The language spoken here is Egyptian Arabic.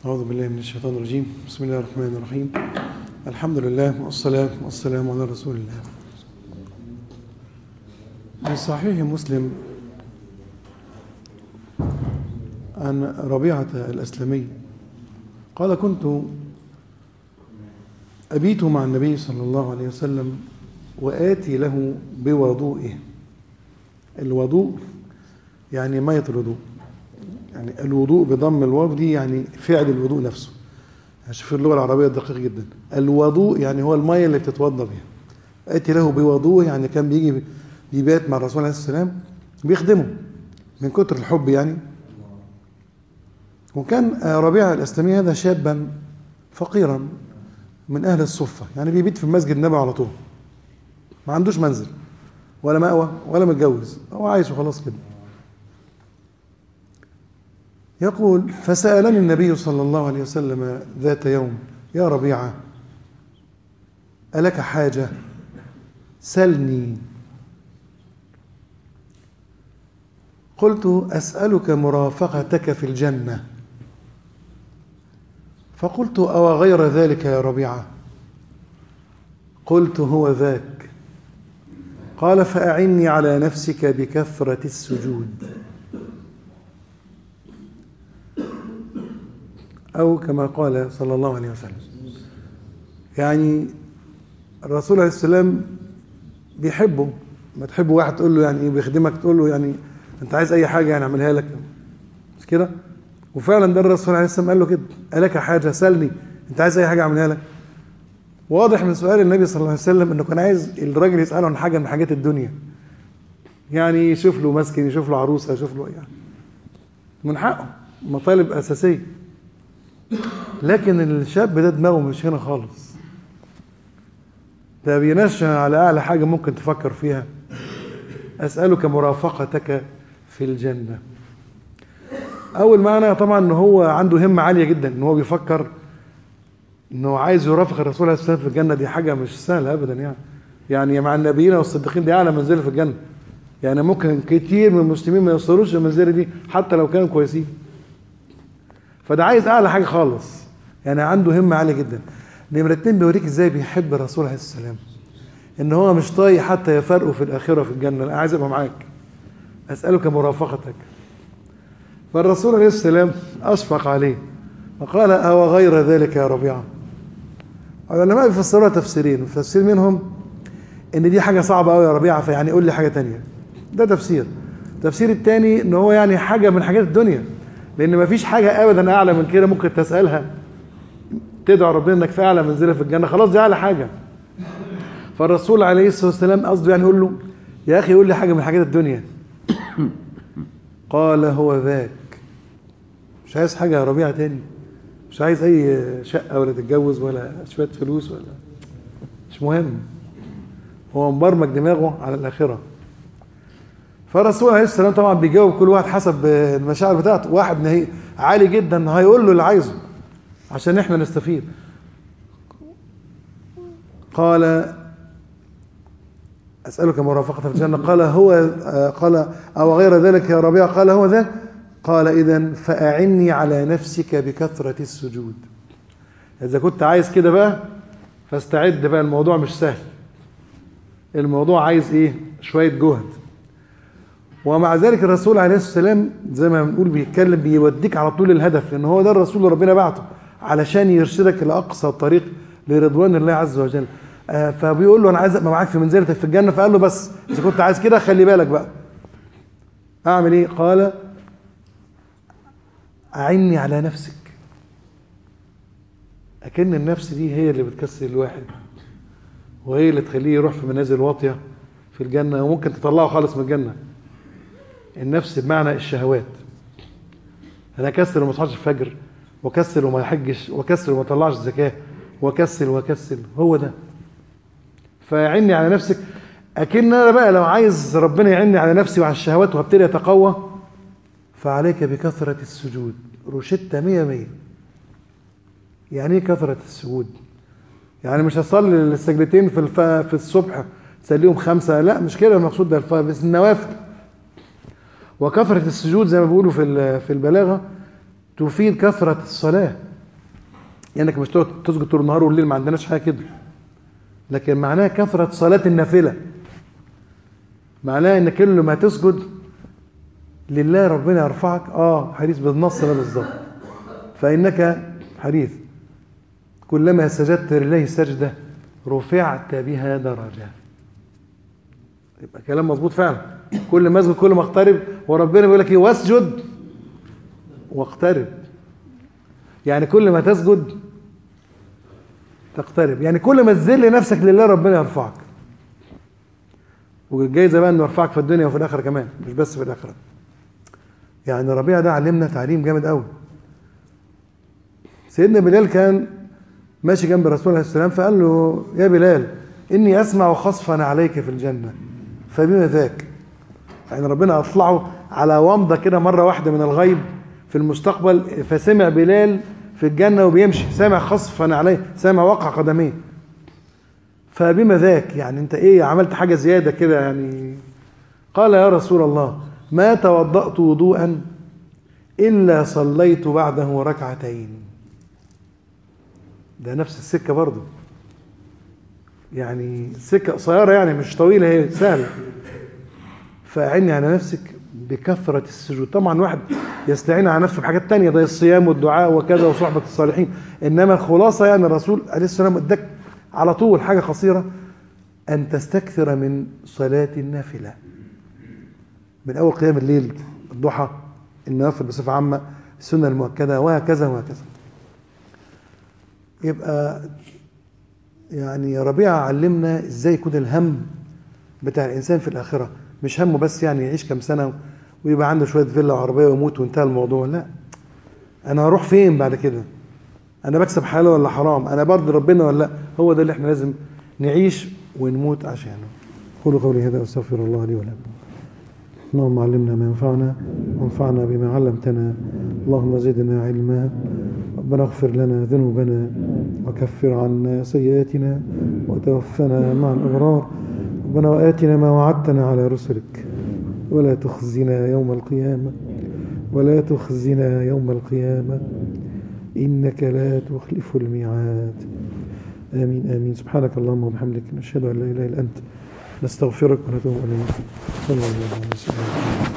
أعوذ بالله من الشيطان الرجيم بسم الله الرحمن الرحيم الحمد لله والصلاة والسلام على رسول الله في صحيح مسلم عن ربيعة الأسلمي قال كنت أبيت مع النبي صلى الله عليه وسلم وآتي له بوضوئه الوضوء يعني مية الوضوء يعني الوضوء بضم الواو دي يعني فعل الوضوء نفسه شوف اللغة العربية دقيقة جدا الوضوء يعني هو المية اللي بتتوضى بها آتي له بوضوء يعني كان بيجي بيبات مع الرسول عليه السلام بيخدمه من كتر الحب يعني وكان ربيعة الأسلمي هذا شابا فقيرا من أهل الصفة يعني بيبيت في مسجد النبي على طول ما عندوش منزل ولا مأوى ولا متجوز هو عايش وخلاص كده يقول فسألني النبي صلى الله عليه وسلم ذات يوم يا ربيعة ألك حاجة سلني قلت أسألك مرافقتك في الجنة فقلت أو غير ذلك يا ربيعة قلت هو ذاك قال فأعني على نفسك بكثرة السجود أو كما قال صلى الله عليه وسلم يعني الرسول عليه السلام بيحبه ما تحب واحد تقول له يعني ايه بيخدمك تقول له يعني انت عايز اي حاجه يعني اعملها لك مش كده وفعلا ده الرسول عليه السلام قال له كده الك حاجه سلني انت عايز اي حاجه اعملها لك واضح من سؤال النبي صلى الله عليه وسلم انه كان عايز الراجل يساله عن حاجه من حاجات الدنيا يعني يشوف له مسكن يشوف له عروسه يشوف له يعني من حقه مطالب اساسيه لكن الشاب ده دماغه مش هنا خالص ده بينشأ على أعلى حاجة ممكن تفكر فيها أسألك مرافقتك في الجنة أول معنى طبعا إن هو عنده همة عالية جدا إن هو بيفكر إنه عايز يرافق الرسول عليه الصلاة والسلام في الجنة دي حاجة مش سهلة أبدا يعني يعني مع النبيين والصديقين دي أعلى منزلة في الجنة يعني ممكن كتير من المسلمين ما يوصلوش للمنزلة دي حتى لو كانوا كويسين فده عايز اعلى حاجه خالص يعني عنده همه عاليه جدا نمره اتنين بيوريك ازاي بيحب الرسول عليه السلام ان هو مش طايق حتى يفرقه في الاخره في الجنه انا عايز ابقى معاك اسالك مرافقتك فالرسول عليه السلام اشفق عليه وقال او غير ذلك يا ربيعه العلماء بيفسروها تفسيرين تفسير منهم ان دي حاجه صعبه قوي يا ربيعه فيعني قول لي حاجه تانية ده تفسير التفسير الثاني ان هو يعني حاجه من حاجات الدنيا لان مفيش حاجه ابدا اعلى من كده ممكن تسالها تدعو ربنا انك في اعلى منزله في الجنه خلاص دي اعلى حاجه فالرسول عليه الصلاه والسلام قصده يعني يقول له يا اخي قول لي حاجه من حاجات الدنيا قال هو ذاك مش عايز حاجه يا ربيعه تاني مش عايز اي شقه ولا تتجوز ولا شويه فلوس ولا مش مهم هو مبرمج دماغه على الاخره فالرسول عليه السلام طبعا بيجاوب كل واحد حسب المشاعر بتاعته واحد نهي عالي جدا هيقول له اللي عايزه عشان احنا نستفيد قال اسالك مرافقه في الجنه قال هو قال او غير ذلك يا ربيع قال هو ذاك قال اذا فاعني على نفسك بكثره السجود اذا كنت عايز كده بقى فاستعد بقى الموضوع مش سهل الموضوع عايز ايه شويه جهد ومع ذلك الرسول عليه السلام زي ما بنقول بيتكلم بيوديك على طول الهدف لان هو ده الرسول اللي ربنا بعته علشان يرشدك لاقصى طريق لرضوان الله عز وجل آه فبيقول له انا عايز ابقى معاك في منزلتك في الجنه فقال له بس اذا كنت عايز كده خلي بالك بقى اعمل ايه قال اعني على نفسك اكن النفس دي هي اللي بتكسر الواحد وهي اللي تخليه يروح في منازل واطيه في الجنه وممكن تطلعه خالص من الجنه النفس بمعنى الشهوات انا اكسل وما اصحاش الفجر واكسل وما احجش واكسل وما اطلعش زكاه واكسل واكسل هو ده فعني على نفسك اكن انا بقى لو عايز ربنا يعني على نفسي وعلى الشهوات وابتدي اتقوى فعليك بكثرة السجود روشتة مية مية يعني ايه كثرة السجود يعني مش هصلي السجدتين في الف... في الصبح تسليهم خمسة لا مش كده المقصود ده الف... بس النوافل وكثرة السجود زي ما بيقولوا في في البلاغة تفيد كثرة الصلاة يعني انك مش تقعد تسجد طول النهار والليل ما عندناش حاجه كده لكن معناها كثره صلاه النافله معناها ان كل ما تسجد لله ربنا يرفعك اه حديث بالنص ده بالظبط فانك حديث كلما سجدت لله سجده رفعت بها درجه يبقى كلام مظبوط فعلا كل ما اسجد كل ما اقترب وربنا بيقول لك ايه واسجد واقترب يعني كل ما تسجد تقترب يعني كل ما تذل نفسك لله ربنا يرفعك والجايزه بقى انه يرفعك في الدنيا وفي الاخره كمان مش بس في الاخره يعني ربيع ده علمنا تعليم جامد قوي سيدنا بلال كان ماشي جنب الرسول عليه السلام فقال له يا بلال اني اسمع خصفا عليك في الجنه فبما ذاك يعني ربنا اطلعه على ومضه كده مره واحده من الغيب في المستقبل فسمع بلال في الجنه وبيمشي سامع خصفا عليه سامع وقع قدميه فبما ذاك يعني انت ايه عملت حاجه زياده كده يعني قال يا رسول الله ما توضأت وضوءا إلا صليت بعده ركعتين ده نفس السكة برضه يعني سكة قصيرة يعني مش طويلة هي سهلة فأعني على نفسك بكثرة السجود طبعا واحد يستعين على نفسه بحاجات تانية زي الصيام والدعاء وكذا وصحبة الصالحين إنما الخلاصة يعني الرسول عليه السلام اداك على طول حاجة قصيرة أن تستكثر من صلاة النافلة من أول قيام الليل الضحى النوافل بصفة عامة السنة المؤكدة وهكذا وهكذا يبقى يعني ربيعة علمنا ازاي يكون الهم بتاع الإنسان في الآخرة مش همه بس يعني يعيش كام سنة ويبقى عنده شوية فيلا وعربية ويموت وانتهى الموضوع لا أنا هروح فين بعد كده أنا بكسب حلال ولا حرام أنا برضي ربنا ولا لا هو ده اللي احنا لازم نعيش ونموت عشانه قولوا قولي هذا أستغفر الله لي ولكم اللهم علمنا ما ينفعنا وانفعنا بما علمتنا اللهم زدنا علما ربنا اغفر لنا ذنوبنا وكفر عنا سيئاتنا وتوفنا مع الأبرار ربنا وآتنا ما وعدتنا على رسلك ولا تخزنا يوم القيامة ولا تخزنا يوم القيامة إنك لا تخلف الميعاد آمين آمين سبحانك اللهم وبحمدك نشهد أن لا إله إلا أنت نستغفرك ونتوب إليك صلى الله عليه وسلم